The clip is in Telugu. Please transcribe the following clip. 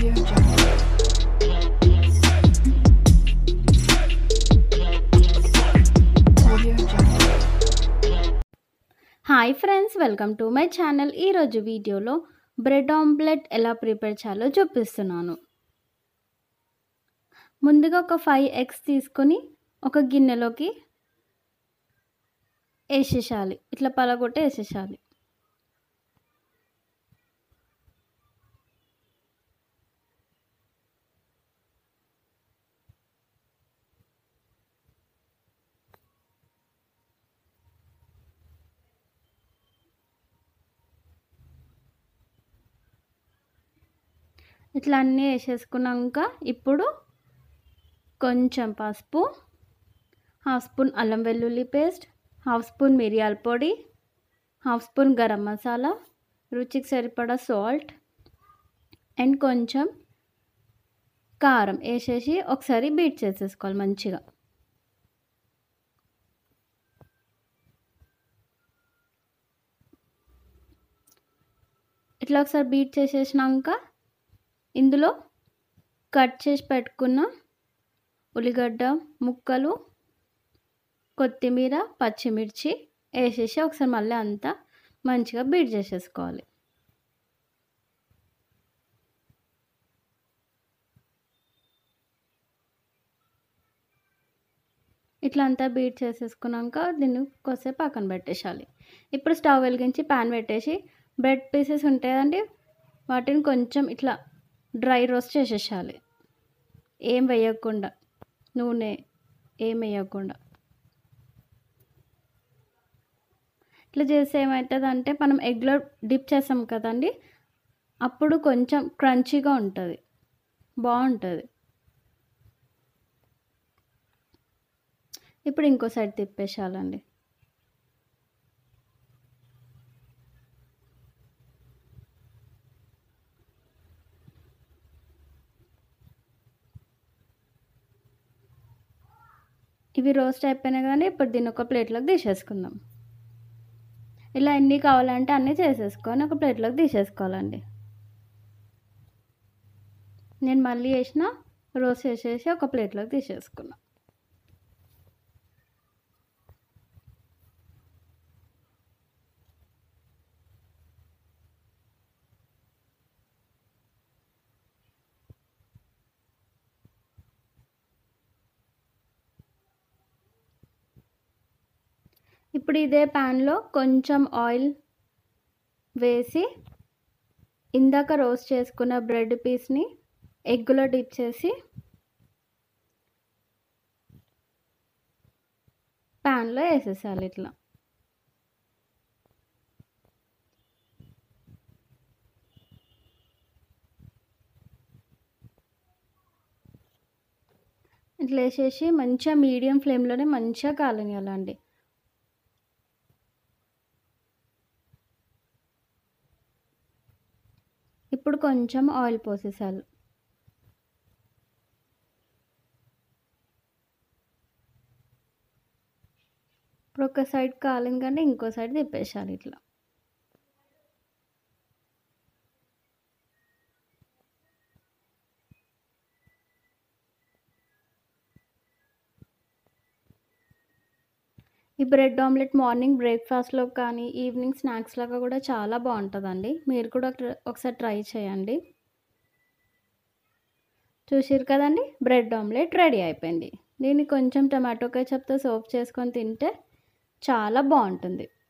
Audio Jungle. Audio Jungle. Hi friends welcome to my channel ఈరోజు వీడియోలో బ్రెడ్ ఆమ్లెట్ ఎలా ప్రిపేర్ చేయాలో చూపిస్తున్నాను ముందుగా ఒక ఫైవ్ ఎగ్స్ తీసుకొని ఒక గిన్నెలోకి వేసేసాలి ఇట్లా పలగొట్టి వేసేసాలి ఇట్లా అన్నీ వేసేసుకున్నాక ఇప్పుడు కొంచెం పసుపు హాఫ్ స్పూన్ అల్లం వెల్లుల్లి పేస్ట్ హాఫ్ స్పూన్ మిరియాల పొడి హాఫ్ స్పూన్ గరం మసాలా రుచికి సరిపడా సాల్ట్ అండ్ కొంచెం కారం వేసేసి ఒకసారి బీట్ చేసేసుకోవాలి మంచిగా ఇట్లా ఒకసారి బీట్ చేసేసినాక ఇందులో కట్ చేసి పెట్టుకున్న ఉల్లిగడ్డ ముక్కలు కొత్తిమీర పచ్చిమిర్చి వేసేసి ఒకసారి మళ్ళీ అంతా మంచిగా బీట్ చేసేసుకోవాలి ఇట్లా అంతా బీట్ చేసేసుకున్నాక దీన్ని కొద్దిసేపు పక్కన పెట్టేసాలి ఇప్పుడు స్టవ్ వెలిగించి ప్యాన్ పెట్టేసి బ్రెడ్ పీసెస్ ఉంటాయండి వాటిని కొంచెం ఇట్లా డ్రై రోస్ట్ చేసేసాలి ఏం వేయకుండా నూనె ఏం వేయకుండా ఇట్లా చేస్తే ఏమవుతుంది అంటే మనం ఎగ్లో డిప్ చేస్తాం కదండి అప్పుడు కొంచెం క్రంచీగా ఉంటుంది బాగుంటుంది ఇప్పుడు ఇంకో సైడ్ తిప్పేసాలండి ఇవి రోస్ట్ అయిపోయినాయి కానీ ఇప్పుడు దీన్ని ఒక ప్లేట్లోకి తీసేసుకుందాం ఇలా ఎన్ని కావాలంటే అన్నీ చేసేసుకొని ఒక ప్లేట్లోకి తీసేసుకోవాలండి నేను మళ్ళీ వేసిన రోస్ట్ చేసేసి ఒక ప్లేట్లోకి తీసేసుకున్నా ఇప్పుడు ఇదే ప్యాన్లో కొంచెం ఆయిల్ వేసి ఇందాక రోస్ట్ చేసుకున్న బ్రెడ్ పీస్ని ఎగ్గులో డిప్ చేసి ప్యాన్లో వేసేసాలి ఇట్లా ఇట్లా వేసేసి మంచిగా మీడియం ఫ్లేమ్లోనే మంచిగా కాలనియాలండి ఇప్పుడు కొంచెం ఆయిల్ పోసేసాలి ఇప్పుడు ఒక సైడ్ కాలింది కానీ ఇంకో సైడ్ తిప్పేసాలి ఇట్లా ఈ బ్రెడ్ ఆమ్లెట్ మార్నింగ్ బ్రేక్ఫాస్ట్లో కానీ ఈవినింగ్ స్నాక్స్ లాగా కూడా చాలా బాగుంటుందండి మీరు కూడా ఒకసారి ట్రై చేయండి చూసారు కదండి బ్రెడ్ ఆమ్లెట్ రెడీ అయిపోయింది దీన్ని కొంచెం టమాటో కేచప్తో సర్వ్ చేసుకొని తింటే చాలా బాగుంటుంది